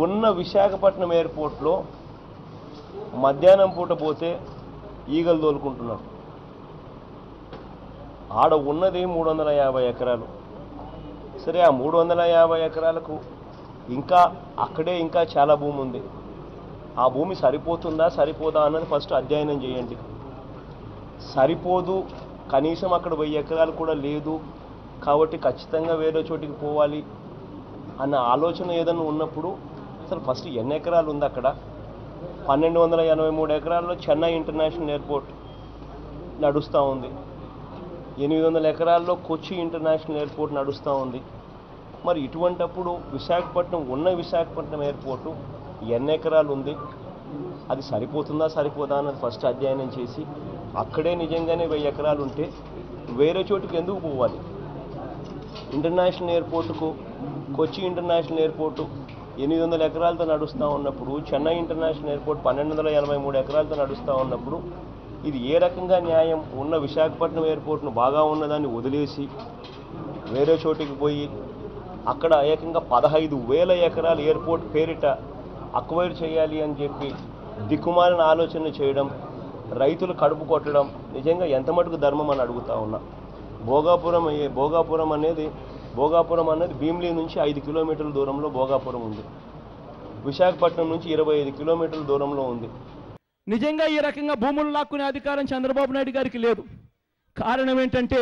ఉన్న విశాఖపట్నం ఎయిర్పోర్ట్లో మధ్యాహ్నం పూట పోతే ఈగలు తోలుకుంటున్నారు ఆడ ఉన్నది మూడు వందల యాభై ఎకరాలు సరే ఆ మూడు వందల యాభై ఎకరాలకు ఇంకా అక్కడే ఇంకా చాలా భూమి ఉంది ఆ భూమి సరిపోతుందా సరిపోదా అన్నది ఫస్ట్ అధ్యయనం చేయండి సరిపోదు కనీసం అక్కడ వెయ్యి ఎకరాలు కూడా లేదు కాబట్టి ఖచ్చితంగా వేరే చోటికి పోవాలి అన్న ఆలోచన ఏదైనా ఉన్నప్పుడు అసలు ఫస్ట్ ఎన్ని ఎకరాలు ఉంది అక్కడ పన్నెండు వందల ఎనభై మూడు ఎకరాల్లో చెన్నై ఇంటర్నేషనల్ ఎయిర్పోర్ట్ నడుస్తూ ఉంది ఎనిమిది వందల ఎకరాల్లో కొచ్చి ఇంటర్నేషనల్ ఎయిర్పోర్ట్ నడుస్తూ ఉంది మరి ఇటువంటప్పుడు విశాఖపట్నం ఉన్న విశాఖపట్నం ఎయిర్పోర్టు ఎన్ని ఎకరాలు ఉంది అది సరిపోతుందా సరిపోదా అన్నది ఫస్ట్ అధ్యయనం చేసి అక్కడే నిజంగానే వెయ్యి ఎకరాలు ఉంటే వేరే చోటుకి ఎందుకు పోవాలి ఇంటర్నేషనల్ ఎయిర్పోర్టుకు కొచ్చి ఇంటర్నేషనల్ ఎయిర్పోర్టు ఎనిమిది వందల ఎకరాలతో నడుస్తూ ఉన్నప్పుడు చెన్నై ఇంటర్నేషనల్ ఎయిర్పోర్ట్ పన్నెండు వందల ఎనభై మూడు ఎకరాలతో నడుస్తూ ఉన్నప్పుడు ఇది ఏ రకంగా న్యాయం ఉన్న విశాఖపట్నం ఎయిర్పోర్ట్ను బాగా ఉన్నదాన్ని వదిలేసి వేరే చోటికి పోయి అక్కడ ఏకంగా పదహైదు వేల ఎకరాల ఎయిర్పోర్ట్ పేరిట అక్వైర్ చేయాలి అని చెప్పి దిక్కుమాలిన ఆలోచన చేయడం రైతులు కడుపు కొట్టడం నిజంగా ఎంత మటుకు ధర్మం అని అడుగుతా ఉన్నా భోగాపురం అయ్యే- భోగాపురం అనేది భోగాపురం అనేది భీమిలీ నుంచి ఐదు కిలోమీటర్ల దూరంలో భోగాపురం ఉంది విశాఖపట్నం నుంచి ఇరవై ఐదు కిలోమీటర్ల దూరంలో ఉంది నిజంగా ఈ రకంగా భూములు లాక్కునే అధికారం చంద్రబాబు నాయుడు గారికి లేదు కారణం ఏంటంటే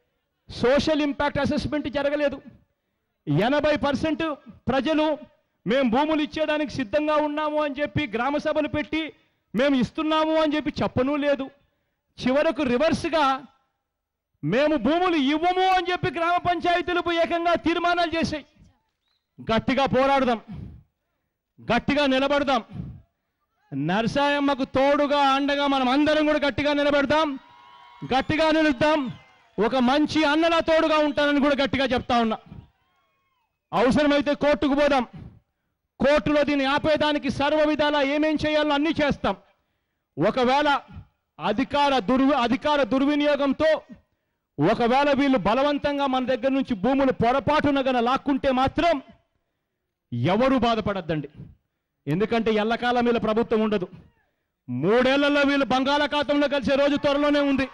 సోషల్ ఇంపాక్ట్ అసెస్మెంట్ జరగలేదు ఎనభై పర్సెంట్ ప్రజలు మేము భూములు ఇచ్చేదానికి సిద్ధంగా ఉన్నాము అని చెప్పి గ్రామ సభలు పెట్టి మేము ఇస్తున్నాము అని చెప్పి చెప్పనూ లేదు చివరకు రివర్స్గా మేము భూములు ఇవ్వము అని చెప్పి గ్రామ పంచాయతీలకు ఏకంగా తీర్మానాలు చేశాయి గట్టిగా పోరాడదాం గట్టిగా నిలబడదాం నరసాయమ్మకు తోడుగా అండగా మనం అందరం కూడా గట్టిగా నిలబెడదాం గట్టిగా నిలుద్దాం ఒక మంచి అన్నలా తోడుగా ఉంటానని కూడా గట్టిగా చెప్తా ఉన్నా అవసరమైతే కోర్టుకు పోదాం కోర్టులో దీన్ని ఆపేదానికి సర్వ విధాలా ఏమేం చేయాలో అన్నీ చేస్తాం ఒకవేళ అధికార దుర్వి అధికార దుర్వినియోగంతో ఒకవేళ వీళ్ళు బలవంతంగా మన దగ్గర నుంచి భూములు పొరపాటున గన లాక్కుంటే మాత్రం ఎవరు బాధపడద్దండి ఎందుకంటే ఎల్లకాలం వీళ్ళ ప్రభుత్వం ఉండదు మూడేళ్లలో వీళ్ళు బంగాళాఖాతంలో కలిసే రోజు త్వరలోనే ఉంది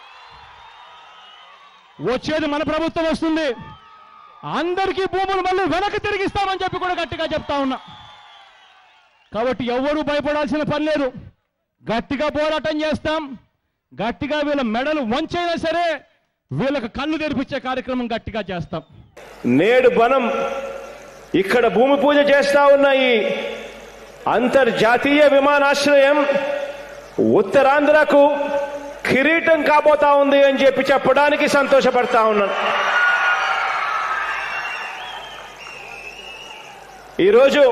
వచ్చేది మన ప్రభుత్వం వస్తుంది అందరికీ భూములు మళ్ళీ వెనక్కి తిరిగిస్తామని చెప్పి కూడా గట్టిగా చెప్తా ఉన్నా కాబట్టి ఎవ్వరూ భయపడాల్సిన పని లేదు గట్టిగా పోరాటం చేస్తాం గట్టిగా వీళ్ళ మెడలు వంచైనా సరే వీళ్ళకి కళ్ళు తెరిపించే కార్యక్రమం గట్టిగా చేస్తాం నేడు మనం ఇక్కడ భూమి పూజ చేస్తా ఉన్న ఈ అంతర్జాతీయ విమానాశ్రయం ఉత్తరాంధ్రకు కిరీటం కాబోతా ఉంది అని చెప్పి చెప్పడానికి సంతోషపడతా ఉన్నాను ఈరోజు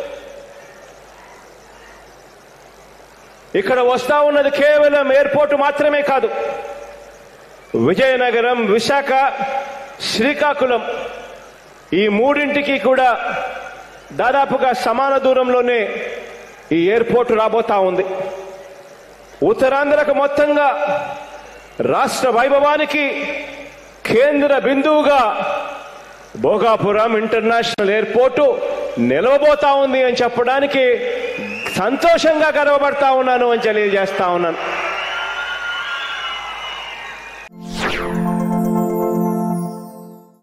ఇక్కడ వస్తా ఉన్నది కేవలం ఎయిర్పోర్ట్ మాత్రమే కాదు విజయనగరం విశాఖ శ్రీకాకుళం ఈ మూడింటికి కూడా దాదాపుగా సమాన దూరంలోనే ఈ ఎయిర్పోర్ట్ రాబోతా ఉంది ఉత్తరాంధ్రకు మొత్తంగా రాష్ట్ర వైభవానికి కేంద్ర బిందువుగా భోగాపురం ఇంటర్నేషనల్ ఎయిర్పోర్టు నిలవబోతా ఉంది అని చెప్పడానికి సంతోషంగా గర్వపడతా ఉన్నాను అని తెలియజేస్తా ఉన్నాను